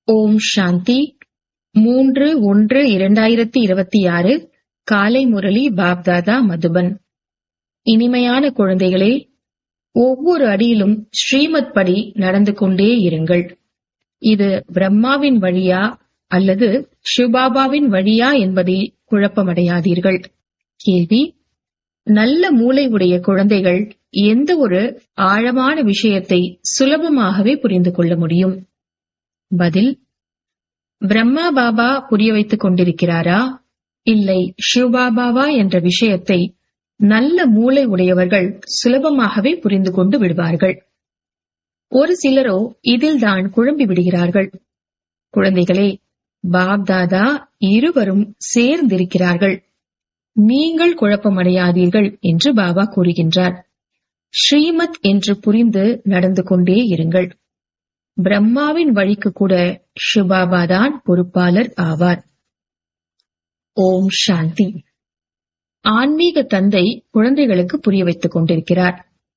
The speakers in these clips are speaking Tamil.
ஓம் சாந்தி மூன்று ஒன்று இரண்டாயிரத்தி இருபத்தி ஆறு காலை முரளி பாப்தாதா மதுபன் இனிமையான குழந்தைகளே ஒவ்வொரு அடியிலும் ஸ்ரீமத் படி நடந்து கொண்டே இருங்கள் இது பிரம்மாவின் வழியா அல்லது சிவபாபாவின் வழியா என்பதை குழப்பமடையாதீர்கள் கேள்வி நல்ல மூளை உடைய குழந்தைகள் எந்த ஒரு ஆழமான விஷயத்தை சுலபமாகவே புரிந்து கொள்ள முடியும் பதில் பிரம்மா பாபா புரிய வைத்துக் கொண்டிருக்கிறாரா இல்லை சிவபாபாவா என்ற விஷயத்தை நல்ல மூளை உடையவர்கள் சுலபமாகவே புரிந்து கொண்டு விடுவார்கள் ஒரு சிலரோ இதில்தான் குழம்பி விடுகிறார்கள் குழந்தைகளே பாப்தாதா இருவரும் சேர்ந்திருக்கிறார்கள் நீங்கள் குழப்பமடையாதீர்கள் என்று பாபா கூறுகின்றார் ஸ்ரீமத் என்று புரிந்து நடந்து கொண்டே இருங்கள் பிரம்மாவின் வழிக்கு கூட ஷிபாபாதான் பொறுப்பாளர் ஆவார் ஓம் சாந்தி ஆன்மீக தந்தை குழந்தைகளுக்கு புரிய வைத்துக் கொண்டிருக்கிறார்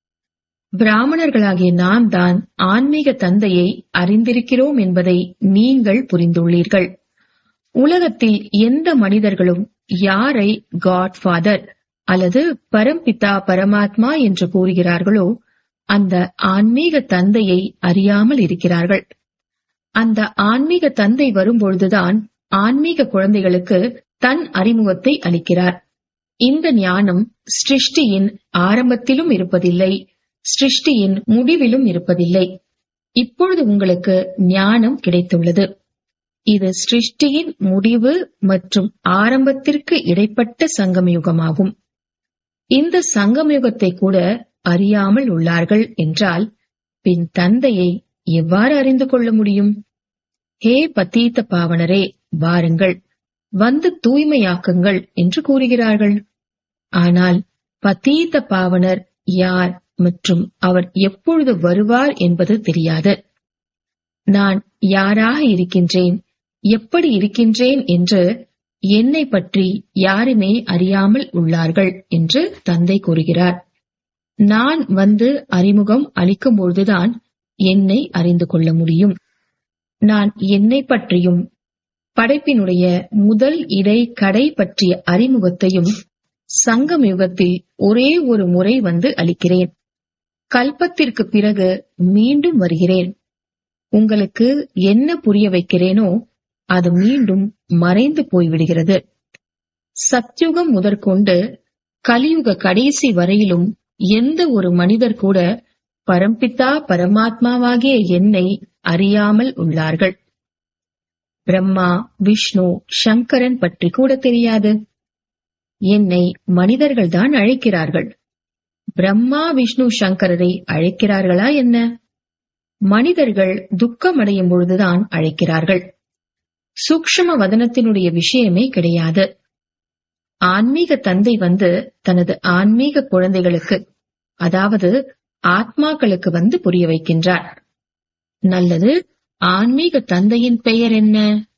பிராமணர்களாகிய நாம் தான் ஆன்மீக தந்தையை அறிந்திருக்கிறோம் என்பதை நீங்கள் புரிந்துள்ளீர்கள் உலகத்தில் எந்த மனிதர்களும் யாரை காட்ஃபாதர் அல்லது பரம்பிதா பரமாத்மா என்று கூறுகிறார்களோ அந்த ஆன்மீக தந்தையை அறியாமல் இருக்கிறார்கள் அந்த ஆன்மீக தந்தை வரும்பொழுதுதான் ஆன்மீக குழந்தைகளுக்கு தன் அறிமுகத்தை அளிக்கிறார் இந்த ஞானம் சிருஷ்டியின் ஆரம்பத்திலும் இருப்பதில்லை சிருஷ்டியின் முடிவிலும் இருப்பதில்லை இப்பொழுது உங்களுக்கு ஞானம் கிடைத்துள்ளது இது சிருஷ்டியின் முடிவு மற்றும் ஆரம்பத்திற்கு இடைப்பட்ட சங்கமயுகமாகும் இந்த சங்கமயுகத்தை கூட அறியாமல் உள்ளார்கள் என்றால் பின் தந்தையை எவ்வாறு அறிந்து கொள்ள முடியும் ஹே பத்தீத்த பாவனரே வாருங்கள் வந்து தூய்மையாக்குங்கள் என்று கூறுகிறார்கள் ஆனால் பத்தீத்த பாவனர் யார் மற்றும் அவர் எப்பொழுது வருவார் என்பது தெரியாது நான் யாராக இருக்கின்றேன் எப்படி இருக்கின்றேன் என்று என்னை பற்றி யாருமே அறியாமல் உள்ளார்கள் என்று தந்தை கூறுகிறார் நான் வந்து அறிமுகம் அளிக்கும் பொழுதுதான் என்னை அறிந்து கொள்ள முடியும் நான் என்னை பற்றியும் படைப்பினுடைய முதல் இடை கடை பற்றிய அறிமுகத்தையும் சங்கம் யுகத்தில் ஒரே ஒரு முறை வந்து அளிக்கிறேன் கல்பத்திற்கு பிறகு மீண்டும் வருகிறேன் உங்களுக்கு என்ன புரிய வைக்கிறேனோ அது மீண்டும் மறைந்து போய்விடுகிறது சத்யுகம் முதற்கொண்டு கலியுக கடைசி வரையிலும் எந்த ஒரு மனிதர் கூட பரம்பித்தா பரமாத்மாவாகிய என்னை அறியாமல் உள்ளார்கள் பிரம்மா விஷ்ணு சங்கரன் பற்றி கூட தெரியாது என்னை மனிதர்கள் தான் அழைக்கிறார்கள் பிரம்மா விஷ்ணு சங்கரரை அழைக்கிறார்களா என்ன மனிதர்கள் துக்கமடையும் பொழுதுதான் அழைக்கிறார்கள் சூக்ஷம வதனத்தினுடைய விஷயமே கிடையாது ஆன்மீக தந்தை வந்து தனது ஆன்மீக குழந்தைகளுக்கு அதாவது ஆத்மாக்களுக்கு வந்து புரிய வைக்கின்றார் நல்லது ஆன்மீக தந்தையின் பெயர் என்ன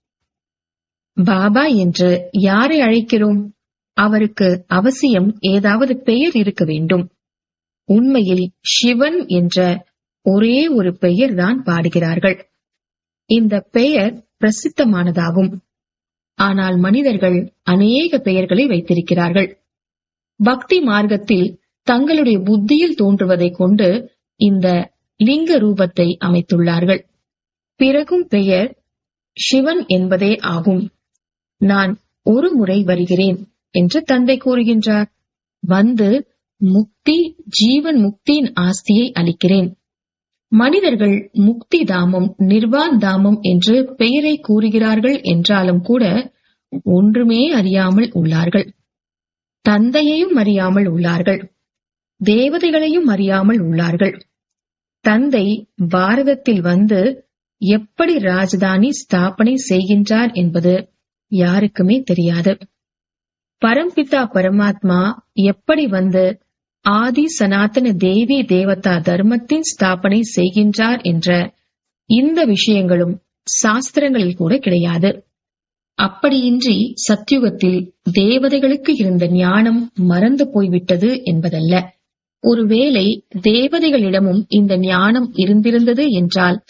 பாபா என்று யாரை அழைக்கிறோம் அவருக்கு அவசியம் ஏதாவது பெயர் இருக்க வேண்டும் உண்மையில் சிவன் என்ற ஒரே ஒரு பெயர் தான் பாடுகிறார்கள் இந்த பெயர் பிரசித்தமானதாகும் ஆனால் மனிதர்கள் அநேக பெயர்களை வைத்திருக்கிறார்கள் பக்தி மார்க்கத்தில் தங்களுடைய புத்தியில் தோன்றுவதை கொண்டு இந்த லிங்க ரூபத்தை அமைத்துள்ளார்கள் பிறகும் பெயர் சிவன் என்பதே ஆகும் நான் ஒரு முறை வருகிறேன் என்று தந்தை கூறுகின்றார் வந்து முக்தி ஜீவன் முக்தியின் ஆஸ்தியை அளிக்கிறேன் மனிதர்கள் முக்தி தாமம் நிர்வான் தாமம் என்று பெயரை கூறுகிறார்கள் என்றாலும் கூட ஒன்றுமே அறியாமல் உள்ளார்கள் தந்தையையும் அறியாமல் உள்ளார்கள் தேவதைகளையும் அறியாமல் உள்ளார்கள் தந்தை பாரதத்தில் வந்து எப்படி ராஜதானி ஸ்தாபனை செய்கின்றார் என்பது யாருக்குமே தெரியாது பரம்பிதா பரமாத்மா எப்படி வந்து ஆதி சனாதன தேவி தேவதா தர்மத்தின் ஸ்தாபனை செய்கின்றார் என்ற இந்த விஷயங்களும் சாஸ்திரங்களில் கூட கிடையாது அப்படியின்றி சத்யுகத்தில் தேவதைகளுக்கு இருந்த ஞானம் மறந்து போய்விட்டது என்பதல்ல ஒருவேளை தேவதைகளிடமும் இந்த ஞானம் இருந்திருந்தது என்றால்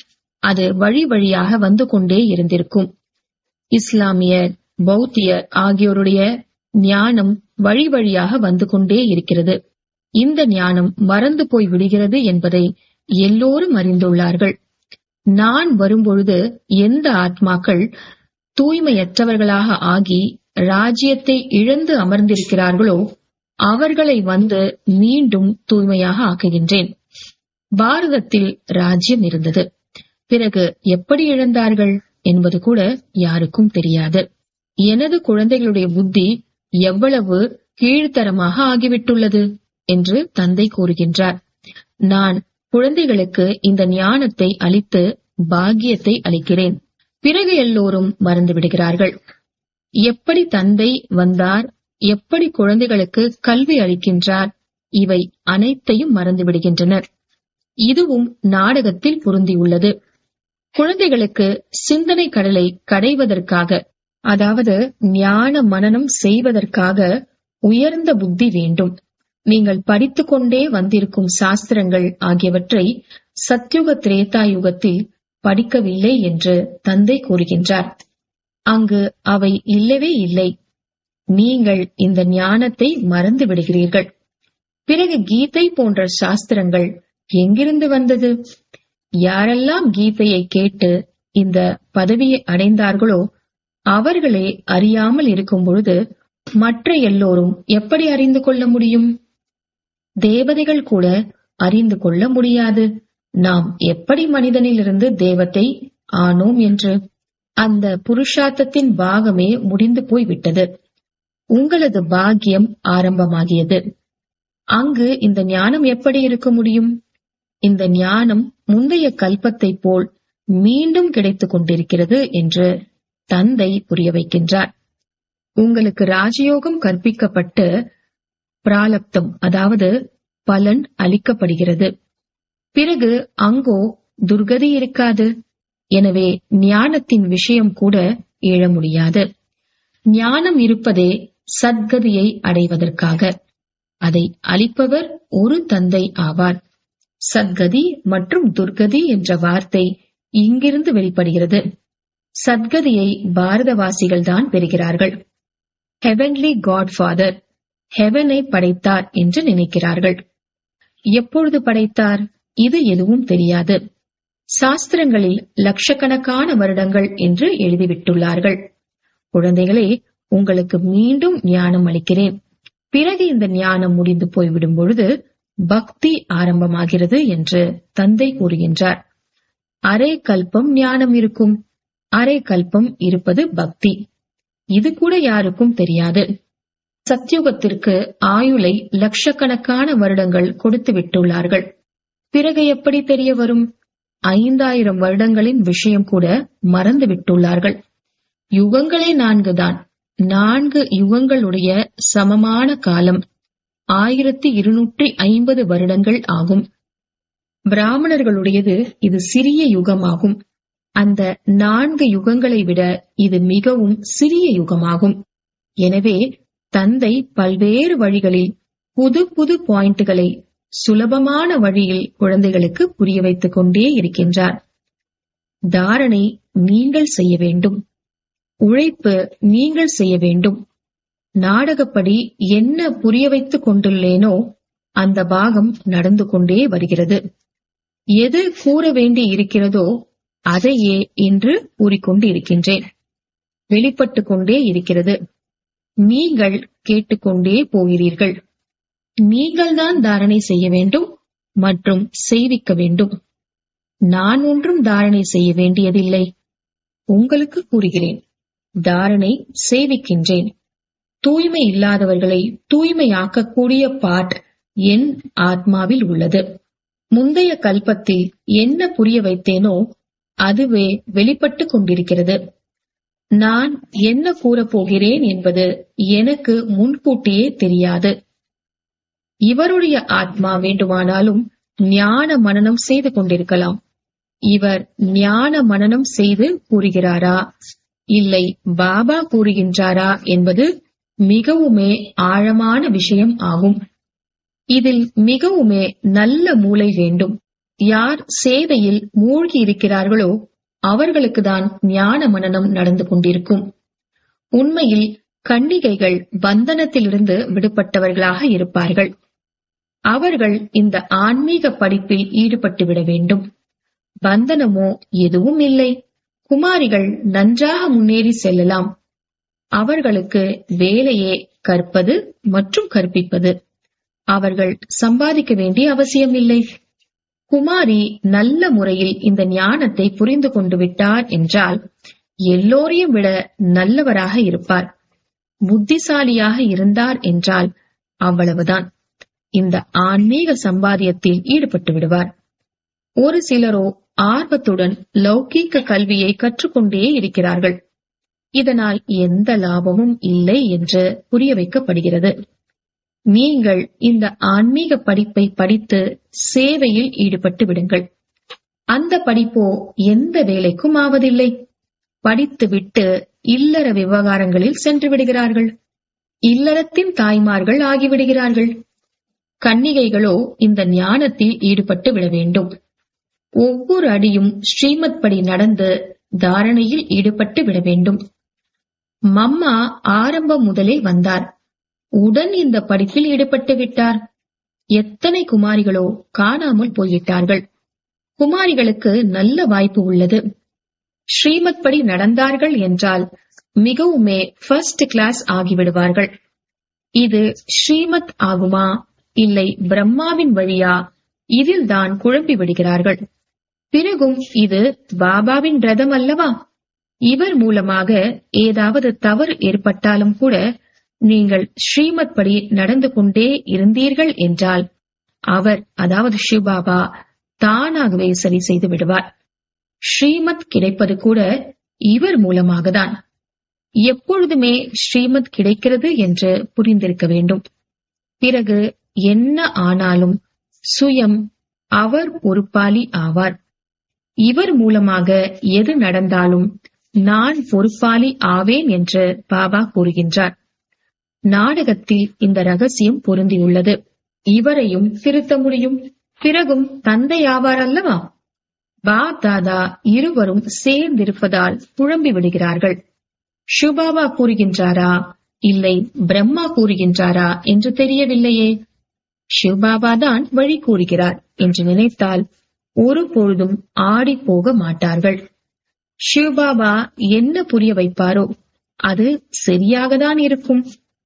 அது வழி வழியாக வந்து கொண்டே இருந்திருக்கும் இஸ்லாமியர் பௌத்தியர் ஆகியோருடைய ஞானம் வழி வழியாக வந்து கொண்டே இருக்கிறது இந்த ஞானம் மறந்து போய் விடுகிறது என்பதை எல்லோரும் அறிந்துள்ளார்கள் நான் வரும்பொழுது எந்த ஆத்மாக்கள் தூய்மையற்றவர்களாக ஆகி ராஜ்யத்தை இழந்து அமர்ந்திருக்கிறார்களோ அவர்களை வந்து மீண்டும் தூய்மையாக ஆக்குகின்றேன் பாரதத்தில் ராஜ்யம் இருந்தது பிறகு எப்படி இழந்தார்கள் என்பது கூட யாருக்கும் தெரியாது எனது குழந்தைகளுடைய புத்தி எவ்வளவு கீழ்த்தரமாக ஆகிவிட்டுள்ளது என்று தந்தை கூறுகின்றார் நான் குழந்தைகளுக்கு இந்த ஞானத்தை அளித்து பாக்கியத்தை அளிக்கிறேன் பிறகு எல்லோரும் மறந்து விடுகிறார்கள் எப்படி தந்தை வந்தார் எப்படி குழந்தைகளுக்கு கல்வி அளிக்கின்றார் இவை அனைத்தையும் மறந்து விடுகின்றனர் இதுவும் நாடகத்தில் பொருந்தியுள்ளது குழந்தைகளுக்கு சிந்தனை கடலை கடைவதற்காக அதாவது ஞான மனனம் செய்வதற்காக உயர்ந்த புத்தி வேண்டும் நீங்கள் படித்துக் கொண்டே வந்திருக்கும் சாஸ்திரங்கள் ஆகியவற்றை சத்யுக திரேதா யுகத்தில் படிக்கவில்லை என்று தந்தை கூறுகின்றார் அங்கு அவை இல்லவே இல்லை நீங்கள் இந்த ஞானத்தை மறந்து விடுகிறீர்கள் பிறகு கீதை போன்ற சாஸ்திரங்கள் எங்கிருந்து வந்தது யாரெல்லாம் கீதையை கேட்டு இந்த பதவியை அடைந்தார்களோ அவர்களே அறியாமல் இருக்கும் பொழுது மற்ற எல்லோரும் எப்படி அறிந்து கொள்ள முடியும் தேவதைகள் கூட அறிந்து கொள்ள முடியாது நாம் எப்படி மனிதனிலிருந்து தேவத்தை ஆனோம் என்று அந்த புருஷார்த்தத்தின் பாகமே முடிந்து போய்விட்டது உங்களது பாக்கியம் ஆரம்பமாகியது அங்கு இந்த ஞானம் எப்படி இருக்க முடியும் இந்த ஞானம் முந்தைய கல்பத்தை போல் மீண்டும் கிடைத்துக் கொண்டிருக்கிறது என்று தந்தை புரிய வைக்கின்றார் உங்களுக்கு ராஜயோகம் கற்பிக்கப்பட்டு பிராலப்தம் அதாவது பலன் அளிக்கப்படுகிறது பிறகு அங்கோ துர்கதி இருக்காது எனவே ஞானத்தின் விஷயம் கூட எழ முடியாது ஞானம் இருப்பதே சத்கதியை அடைவதற்காக அதை அளிப்பவர் ஒரு தந்தை ஆவார் சத்கதி மற்றும் துர்கதி என்ற வார்த்தை இங்கிருந்து வெளிப்படுகிறது சத்கதியை பாரதவாசிகள் தான் பெறுகிறார்கள் ஹெவன்லி காட் ஃபாதர் ஹெவனை படைத்தார் என்று நினைக்கிறார்கள் எப்பொழுது படைத்தார் இது எதுவும் தெரியாது சாஸ்திரங்களில் லட்சக்கணக்கான வருடங்கள் என்று எழுதிவிட்டுள்ளார்கள் குழந்தைகளே உங்களுக்கு மீண்டும் ஞானம் அளிக்கிறேன் பிறகு இந்த ஞானம் முடிந்து போய்விடும் பொழுது பக்தி ஆரம்பமாகிறது என்று தந்தை கூறுகின்றார் அரை கல்பம் ஞானம் இருக்கும் அரை கல்பம் இருப்பது பக்தி இது கூட யாருக்கும் தெரியாது சத்யுகத்திற்கு ஆயுளை லட்சக்கணக்கான வருடங்கள் கொடுத்து விட்டுள்ளார்கள் பிறகு எப்படி தெரிய வரும் ஐந்தாயிரம் வருடங்களின் விஷயம் கூட மறந்து விட்டுள்ளார்கள் யுகங்களே நான்குதான் நான்கு யுகங்களுடைய சமமான காலம் ஆயிரத்தி இருநூற்றி ஐம்பது வருடங்கள் ஆகும் பிராமணர்களுடையது இது சிறிய யுகமாகும் அந்த நான்கு யுகங்களை விட இது மிகவும் சிறிய யுகமாகும் எனவே தந்தை பல்வேறு வழிகளில் புது புது பாயிண்ட்களை சுலபமான வழியில் குழந்தைகளுக்கு புரிய வைத்துக் கொண்டே இருக்கின்றார் தாரணை நீங்கள் செய்ய வேண்டும் உழைப்பு நீங்கள் செய்ய வேண்டும் நாடகப்படி என்ன புரிய வைத்துக் கொண்டுள்ளேனோ அந்த பாகம் நடந்து கொண்டே வருகிறது எது கூற வேண்டி இருக்கிறதோ அதையே இன்று கூறிக்கொண்டு இருக்கின்றேன் வெளிப்பட்டு கொண்டே இருக்கிறது நீங்கள் கேட்டுக்கொண்டே போகிறீர்கள் நீங்கள்தான் தாரணை செய்ய வேண்டும் மற்றும் செய்விக்க வேண்டும் நான் ஒன்றும் தாரணை செய்ய வேண்டியதில்லை உங்களுக்கு கூறுகிறேன் தாரணை செய்விக்கின்றேன் தூய்மை இல்லாதவர்களை தூய்மையாக்கக்கூடிய பாட் என் ஆத்மாவில் உள்ளது முந்தைய கல்பத்தில் என்ன புரிய வைத்தேனோ அதுவே வெளிப்பட்டுக் கொண்டிருக்கிறது நான் என்ன கூறப் போகிறேன் என்பது எனக்கு முன்கூட்டியே தெரியாது இவருடைய ஆத்மா வேண்டுமானாலும் ஞான மனனம் செய்து கொண்டிருக்கலாம் இவர் ஞான மனனம் செய்து கூறுகிறாரா இல்லை பாபா கூறுகின்றாரா என்பது மிகவுமே ஆழமான விஷயம் ஆகும் இதில் மிகவுமே நல்ல மூளை வேண்டும் யார் சேவையில் மூழ்கி இருக்கிறார்களோ அவர்களுக்குதான் ஞான மனனம் நடந்து கொண்டிருக்கும் உண்மையில் கன்னிகைகள் பந்தனத்திலிருந்து விடுபட்டவர்களாக இருப்பார்கள் அவர்கள் இந்த ஆன்மீக படிப்பில் ஈடுபட்டு விட வேண்டும் பந்தனமோ எதுவும் இல்லை குமாரிகள் நன்றாக முன்னேறி செல்லலாம் அவர்களுக்கு வேலையே கற்பது மற்றும் கற்பிப்பது அவர்கள் சம்பாதிக்க வேண்டிய அவசியமில்லை குமாரி நல்ல முறையில் இந்த ஞானத்தை புரிந்து கொண்டு விட்டார் என்றால் எல்லோரையும் விட நல்லவராக இருப்பார் புத்திசாலியாக இருந்தார் என்றால் அவ்வளவுதான் இந்த ஆன்மீக சம்பாதியத்தில் ஈடுபட்டு விடுவார் ஒரு சிலரோ ஆர்வத்துடன் லௌகீக கல்வியை கற்றுக்கொண்டே இருக்கிறார்கள் இதனால் எந்த லாபமும் இல்லை என்று புரிய வைக்கப்படுகிறது நீங்கள் இந்த ஆன்மீக படிப்பை படித்து சேவையில் ஈடுபட்டு விடுங்கள் அந்த படிப்போ எந்த வேலைக்கும் ஆவதில்லை படித்துவிட்டு இல்லற விவகாரங்களில் சென்று விடுகிறார்கள் இல்லறத்தின் தாய்மார்கள் ஆகிவிடுகிறார்கள் கன்னிகைகளோ இந்த ஞானத்தில் ஈடுபட்டு விட வேண்டும் ஒவ்வொரு அடியும் ஸ்ரீமத் படி நடந்து தாரணையில் ஈடுபட்டு விட வேண்டும் மம்மா ஆரம்பம் முதலே வந்தார் உடன் இந்த படிப்பில் ஈடுபட்டு விட்டார் எத்தனை குமாரிகளோ காணாமல் போய்விட்டார்கள் குமாரிகளுக்கு நல்ல வாய்ப்பு உள்ளது ஸ்ரீமத் படி நடந்தார்கள் என்றால் மிகவுமே ஃபர்ஸ்ட் கிளாஸ் ஆகிவிடுவார்கள் இது ஸ்ரீமத் ஆகுமா இல்லை பிரம்மாவின் வழியா இதில் தான் குழம்பி விடுகிறார்கள் பிறகும் இது பாபாவின் ரதம் அல்லவா இவர் மூலமாக ஏதாவது தவறு ஏற்பட்டாலும் கூட நீங்கள் ஸ்ரீமத் படி நடந்து கொண்டே இருந்தீர்கள் என்றால் அவர் அதாவது சிவபாபா தானாகவே சரி செய்து விடுவார் ஸ்ரீமத் கிடைப்பது கூட இவர் மூலமாகத்தான் எப்பொழுதுமே ஸ்ரீமத் கிடைக்கிறது என்று புரிந்திருக்க வேண்டும் பிறகு என்ன ஆனாலும் சுயம் அவர் பொறுப்பாளி ஆவார் இவர் மூலமாக எது நடந்தாலும் நான் பொறுப்பாளி ஆவேன் என்று பாபா கூறுகின்றார் நாடகத்தில் இந்த ரகசியம் பொருந்தியுள்ளது இவரையும் திருத்த முடியும் பிறகும் தந்தை ஆவார் அல்லவா பா தாதா இருவரும் சேர்ந்திருப்பதால் குழம்பி விடுகிறார்கள் ஷுபாபா கூறுகின்றாரா இல்லை பிரம்மா கூறுகின்றாரா என்று தெரியவில்லையே சிவபாபா தான் வழி கூறுகிறார் என்று நினைத்தால் ஒரு பொழுதும் ஆடி போக மாட்டார்கள் சிவபாபா என்ன புரிய வைப்பாரோ அது சரியாகத்தான் இருக்கும்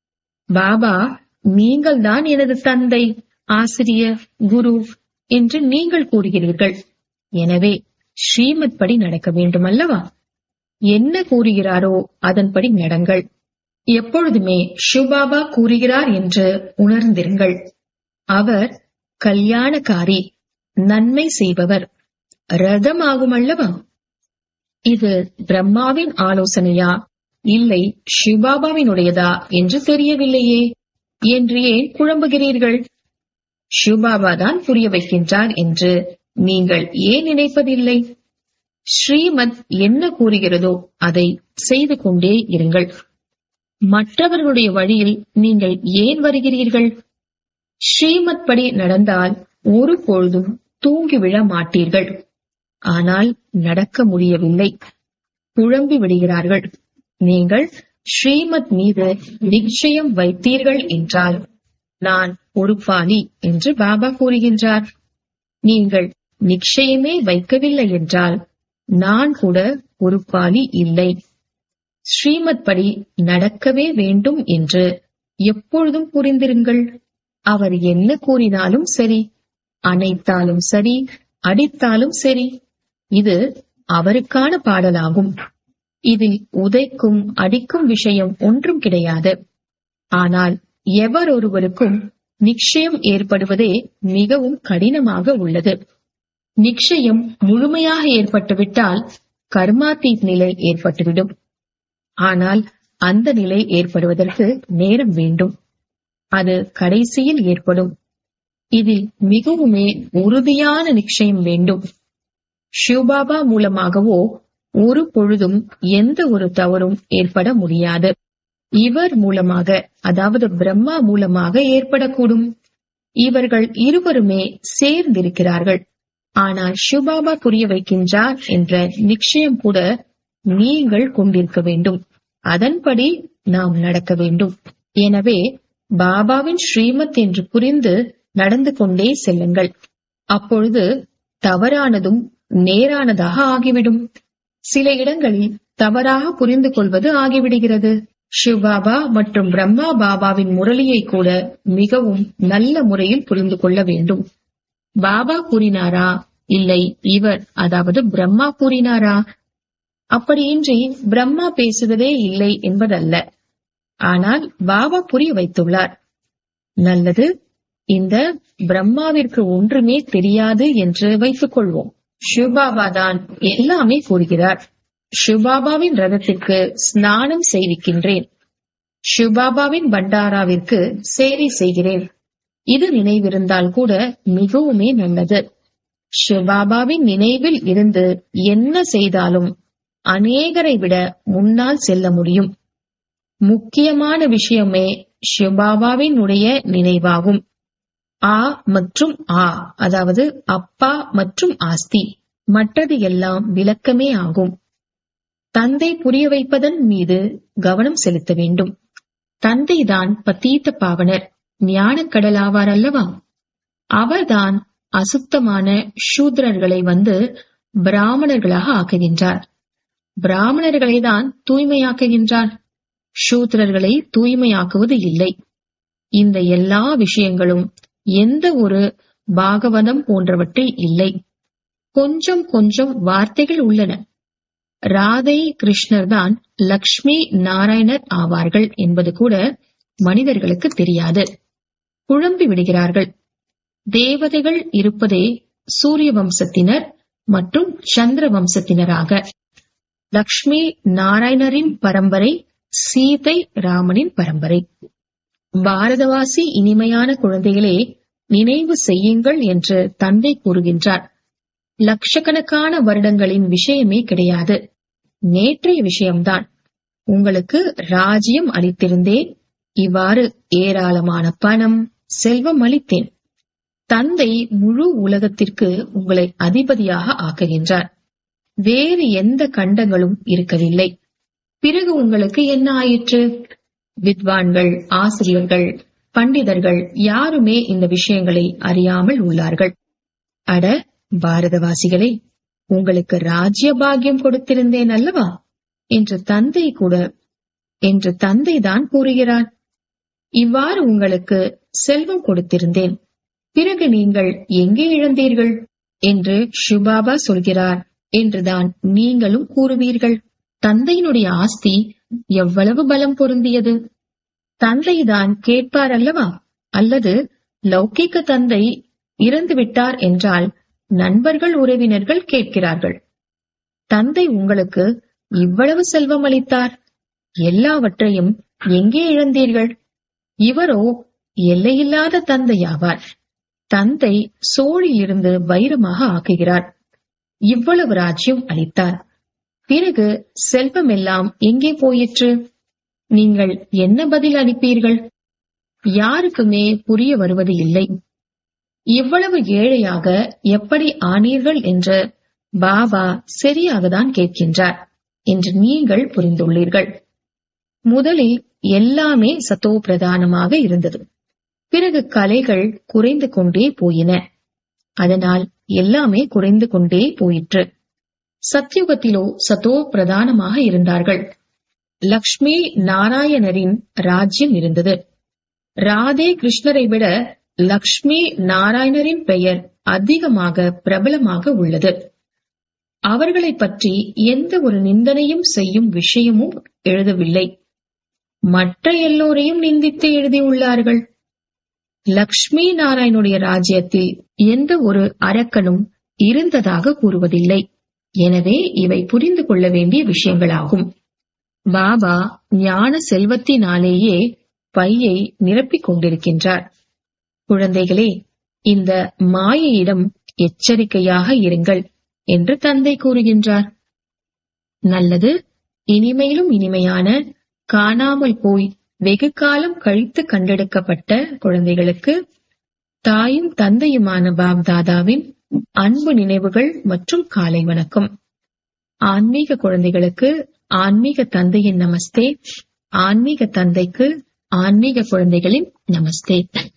பாபா நீங்கள் தான் எனது தந்தை ஆசிரியர் குரு என்று நீங்கள் கூறுகிறீர்கள் எனவே ஸ்ரீமத் படி நடக்க வேண்டும் அல்லவா என்ன கூறுகிறாரோ அதன்படி நடங்கள் எப்பொழுதுமே சிவபாபா கூறுகிறார் என்று உணர்ந்திருங்கள் அவர் கல்யாணக்காரி நன்மை செய்பவர் ரதமாகும் அல்லவா இது பிரம்மாவின் ஆலோசனையா இல்லை சிவபாபாவினுடையதா என்று தெரியவில்லையே என்று ஏன் குழம்புகிறீர்கள் சிவபாபா தான் புரிய வைக்கின்றார் என்று நீங்கள் ஏன் நினைப்பதில்லை ஸ்ரீமத் என்ன கூறுகிறதோ அதை செய்து கொண்டே இருங்கள் மற்றவர்களுடைய வழியில் நீங்கள் ஏன் வருகிறீர்கள் ஸ்ரீமத் படி நடந்தால் ஒரு பொழுதும் தூங்கி விழ மாட்டீர்கள் ஆனால் நடக்க முடியவில்லை குழம்பி விடுகிறார்கள் நீங்கள் ஸ்ரீமத் மீது நிச்சயம் வைத்தீர்கள் என்றால் நான் பொறுப்பாளி என்று பாபா கூறுகின்றார் நீங்கள் நிச்சயமே வைக்கவில்லை என்றால் நான் கூட பொறுப்பாளி இல்லை ஸ்ரீமத் படி நடக்கவே வேண்டும் என்று எப்பொழுதும் புரிந்திருங்கள் அவர் என்ன கூறினாலும் சரி அணைத்தாலும் சரி அடித்தாலும் சரி இது அவருக்கான பாடலாகும் இதில் உதைக்கும் அடிக்கும் விஷயம் ஒன்றும் கிடையாது ஆனால் எவர் ஒருவருக்கும் நிச்சயம் ஏற்படுவதே மிகவும் கடினமாக உள்ளது நிச்சயம் முழுமையாக ஏற்பட்டுவிட்டால் கர்மாத்தீத் நிலை ஏற்பட்டுவிடும் ஆனால் அந்த நிலை ஏற்படுவதற்கு நேரம் வேண்டும் அது கடைசியில் ஏற்படும் இதில் மிகவுமே உறுதியான நிச்சயம் வேண்டும் சிவபாபா மூலமாகவோ ஒரு பொழுதும் எந்த ஒரு தவறும் ஏற்பட முடியாது இவர் மூலமாக அதாவது பிரம்மா மூலமாக ஏற்படக்கூடும் இவர்கள் இருவருமே சேர்ந்திருக்கிறார்கள் ஆனால் சிவபாபா புரிய வைக்கின்றார் என்ற நிச்சயம் கூட நீங்கள் கொண்டிருக்க வேண்டும் அதன்படி நாம் நடக்க வேண்டும் எனவே பாபாவின் ஸ்ரீமத் என்று புரிந்து நடந்து கொண்டே செல்லுங்கள் அப்பொழுது தவறானதும் நேரானதாக ஆகிவிடும் சில இடங்களில் தவறாக புரிந்து கொள்வது ஆகிவிடுகிறது சிவபாபா மற்றும் பிரம்மா பாபாவின் முரளியை கூட மிகவும் நல்ல முறையில் புரிந்து கொள்ள வேண்டும் பாபா கூறினாரா இல்லை இவர் அதாவது பிரம்மா கூறினாரா அப்படியின்றி பிரம்மா பேசுவதே இல்லை என்பதல்ல ஆனால் பாபா புரிய வைத்துள்ளார் நல்லது இந்த பிரம்மாவிற்கு ஒன்றுமே தெரியாது என்று வைத்துக் கொள்வோம் சிவபாபா தான் எல்லாமே கூறுகிறார் சிவபாபாவின் ரதத்திற்கு ஸ்நானம் செய்விக்கின்றேன் சிவபாபாவின் பண்டாராவிற்கு சேவை செய்கிறேன் இது நினைவிருந்தால் கூட மிகவுமே நல்லது சிவபாபாவின் நினைவில் இருந்து என்ன செய்தாலும் அநேகரை விட முன்னால் செல்ல முடியும் முக்கியமான விஷயமே சிவபாபாவினுடைய நினைவாகும் ஆ மற்றும் ஆ அதாவது அப்பா மற்றும் ஆஸ்தி மற்றது எல்லாம் விளக்கமே ஆகும் தந்தை புரிய வைப்பதன் மீது கவனம் செலுத்த வேண்டும் தந்தைதான் பத்தீத்த பாவனர் ஞானக்கடல் ஆவார் அல்லவா அவர்தான் அசுத்தமான சூத்ரர்களை வந்து பிராமணர்களாக ஆக்குகின்றார் பிராமணர்களை தான் தூய்மையாக்குகின்றார் சூத்ரர்களை தூய்மையாக்குவது இல்லை இந்த எல்லா விஷயங்களும் எந்த ஒரு பாகவதம் போன்றவற்றில் இல்லை கொஞ்சம் கொஞ்சம் வார்த்தைகள் உள்ளன ராதை கிருஷ்ணர் தான் லக்ஷ்மி நாராயணர் ஆவார்கள் என்பது கூட மனிதர்களுக்கு தெரியாது குழம்பி விடுகிறார்கள் தேவதைகள் இருப்பதே சூரிய வம்சத்தினர் மற்றும் சந்திர வம்சத்தினராக லக்ஷ்மி நாராயணரின் பரம்பரை சீதை ராமனின் பரம்பரை பாரதவாசி இனிமையான குழந்தைகளே நினைவு செய்யுங்கள் என்று தந்தை கூறுகின்றார் லட்சக்கணக்கான வருடங்களின் விஷயமே கிடையாது நேற்றைய விஷயம்தான் உங்களுக்கு ராஜ்யம் அளித்திருந்தேன் இவ்வாறு ஏராளமான பணம் செல்வம் அளித்தேன் தந்தை முழு உலகத்திற்கு உங்களை அதிபதியாக ஆக்குகின்றார் வேறு எந்த கண்டங்களும் இருக்கவில்லை பிறகு உங்களுக்கு என்ன ஆயிற்று வித்வான்கள் ஆசிரியர்கள் பண்டிதர்கள் யாருமே இந்த விஷயங்களை அறியாமல் உள்ளார்கள் அட பாரதவாசிகளே உங்களுக்கு ராஜ்ய பாக்கியம் கொடுத்திருந்தேன் அல்லவா என்று தந்தை கூட என்று தந்தை தான் கூறுகிறார் இவ்வாறு உங்களுக்கு செல்வம் கொடுத்திருந்தேன் பிறகு நீங்கள் எங்கே இழந்தீர்கள் என்று ஷுபாபா சொல்கிறார் என்றுதான் நீங்களும் கூறுவீர்கள் தந்தையினுடைய ஆஸ்தி எவ்வளவு பலம் பொருந்தியது தந்தைதான் கேட்பார் அல்லவா அல்லது லௌகிக்க தந்தை இறந்து விட்டார் என்றால் நண்பர்கள் உறவினர்கள் கேட்கிறார்கள் தந்தை உங்களுக்கு இவ்வளவு செல்வம் அளித்தார் எல்லாவற்றையும் எங்கே இழந்தீர்கள் இவரோ எல்லையில்லாத தந்தையாவார் தந்தை சோழிலிருந்து வைரமாக ஆக்குகிறார் இவ்வளவு ராஜ்யம் அளித்தார் பிறகு செல்வம் எல்லாம் எங்கே போயிற்று நீங்கள் என்ன பதில் அளிப்பீர்கள் யாருக்குமே புரிய வருவது இல்லை இவ்வளவு ஏழையாக எப்படி ஆனீர்கள் என்று பாபா சரியாகத்தான் கேட்கின்றார் என்று நீங்கள் புரிந்துள்ளீர்கள் முதலில் எல்லாமே சத்தோ பிரதானமாக இருந்தது பிறகு கலைகள் குறைந்து கொண்டே போயின அதனால் எல்லாமே குறைந்து கொண்டே போயிற்று சத்யுகத்திலோ சத்தோ பிரதானமாக இருந்தார்கள் லக்ஷ்மி நாராயணரின் ராஜ்யம் இருந்தது ராதே கிருஷ்ணரை விட லக்ஷ்மி நாராயணரின் பெயர் அதிகமாக பிரபலமாக உள்ளது அவர்களை பற்றி எந்த ஒரு நிந்தனையும் செய்யும் விஷயமும் எழுதவில்லை மற்ற எல்லோரையும் நிந்தித்து எழுதியுள்ளார்கள் லக்ஷ்மி நாராயணுடைய ராஜ்யத்தில் எந்த ஒரு அரக்கனும் இருந்ததாக கூறுவதில்லை எனவே இவை புரிந்து கொள்ள வேண்டிய விஷயங்களாகும் பாபா ஞான செல்வத்தினாலேயே பையை நிரப்பிக் கொண்டிருக்கின்றார் குழந்தைகளே இந்த மாயையிடம் எச்சரிக்கையாக இருங்கள் என்று தந்தை கூறுகின்றார் நல்லது இனிமையிலும் இனிமையான காணாமல் போய் வெகு காலம் கழித்து கண்டெடுக்கப்பட்ட குழந்தைகளுக்கு தாயும் தந்தையுமான பாப்தாதாவின் அன்பு நினைவுகள் மற்றும் காலை வணக்கம் ஆன்மீக குழந்தைகளுக்கு ஆன்மீக தந்தையின் நமஸ்தே ஆன்மீக தந்தைக்கு ஆன்மீக குழந்தைகளின் நமஸ்தே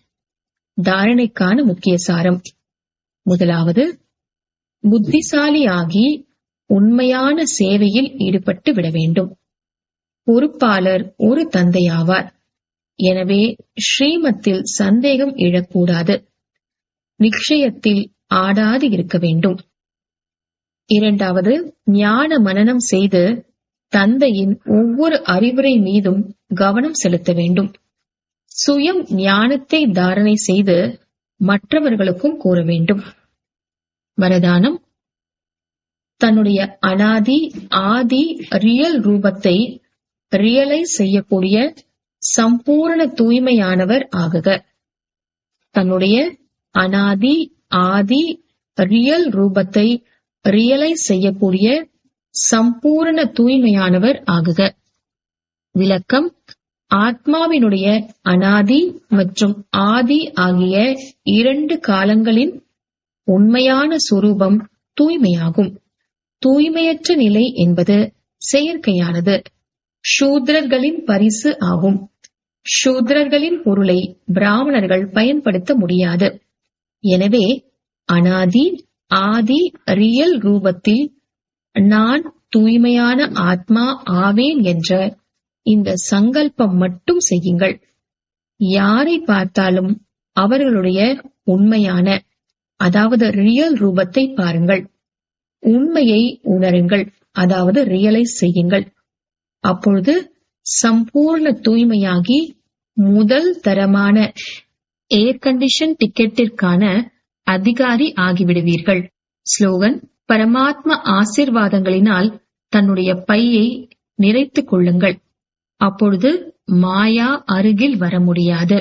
தாரணைக்கான முக்கிய சாரம் முதலாவது புத்திசாலியாகி உண்மையான சேவையில் ஈடுபட்டு விட வேண்டும் பொறுப்பாளர் ஒரு தந்தையாவார் எனவே ஸ்ரீமத்தில் சந்தேகம் எழக்கூடாது நிச்சயத்தில் ஆடாது இருக்க வேண்டும் இரண்டாவது ஞான மனனம் செய்து தந்தையின் ஒவ்வொரு அறிவுரை மீதும் கவனம் செலுத்த வேண்டும் சுயம் ஞானத்தை தாரணை செய்து மற்றவர்களுக்கும் கூற வேண்டும் வரதானம் தன்னுடைய அனாதி ஆதி ரியல் ரூபத்தை ரியலைஸ் செய்யக்கூடிய சம்பூர்ண தூய்மையானவர் ஆகுக தன்னுடைய அனாதி ஆதி ரியல் ரூபத்தை ரியலைஸ் செய்யக்கூடிய சம்பூர்ண தூய்மையானவர் ஆகுக விளக்கம் ஆத்மாவினுடைய அனாதி மற்றும் ஆதி ஆகிய இரண்டு காலங்களின் உண்மையான சுரூபம் தூய்மையாகும் தூய்மையற்ற நிலை என்பது செயற்கையானது சூத்ரர்களின் பரிசு ஆகும் சூத்ரர்களின் பொருளை பிராமணர்கள் பயன்படுத்த முடியாது எனவே அனாதி ஆதி ரியல் ரூபத்தில் நான் தூய்மையான ஆத்மா ஆவேன் என்ற இந்த சங்கல்பம் மட்டும் செய்யுங்கள் யாரை பார்த்தாலும் அவர்களுடைய உண்மையான அதாவது ரியல் ரூபத்தை பாருங்கள் உண்மையை உணருங்கள் அதாவது ரியலைஸ் செய்யுங்கள் அப்பொழுது சம்பூர்ண தூய்மையாகி முதல் தரமான ஏர் கண்டிஷன் டிக்கெட்டிற்கான அதிகாரி ஆகிவிடுவீர்கள் ஸ்லோகன் பரமாத்ம ஆசிர்வாதங்களினால் தன்னுடைய பையை நிறைத்துக் கொள்ளுங்கள் அப்பொழுது மாயா அருகில் வர முடியாது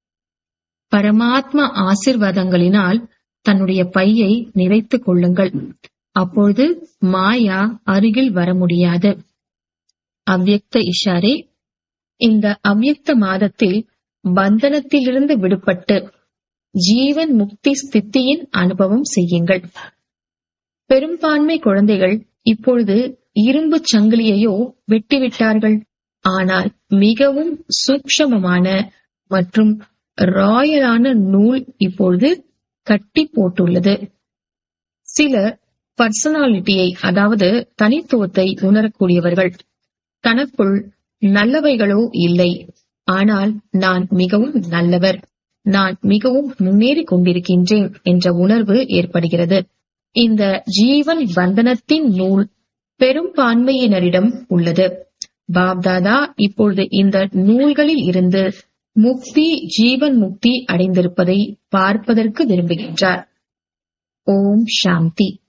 பரமாத்ம ஆசிர்வாதங்களினால் தன்னுடைய பையை நிறைத்துக் கொள்ளுங்கள் அப்பொழுது மாயா அருகில் வர முடியாது அவ்யக்த இஷாரே இந்த அவ்யக்த மாதத்தில் பந்தனத்திலிருந்து விடுபட்டு ஜீவன் முக்தி ஸ்தித்தியின் அனுபவம் செய்யுங்கள் பெரும்பான்மை குழந்தைகள் இப்பொழுது இரும்பு சங்கிலியையோ வெட்டிவிட்டார்கள் ஆனால் மிகவும் சூக்ஷமமான மற்றும் ராயலான நூல் இப்பொழுது கட்டி போட்டுள்ளது சிலர் பர்சனாலிட்டியை அதாவது தனித்துவத்தை உணரக்கூடியவர்கள் தனக்குள் நல்லவைகளோ இல்லை ஆனால் நான் மிகவும் நல்லவர் நான் மிகவும் முன்னேறி கொண்டிருக்கின்றேன் என்ற உணர்வு ஏற்படுகிறது இந்த ஜீவன் பந்தனத்தின் நூல் பெரும்பான்மையினரிடம் உள்ளது பாப்தாதா இப்பொழுது இந்த நூல்களில் இருந்து முக்தி ஜீவன் முக்தி அடைந்திருப்பதை பார்ப்பதற்கு விரும்புகின்றார் ஓம் சாந்தி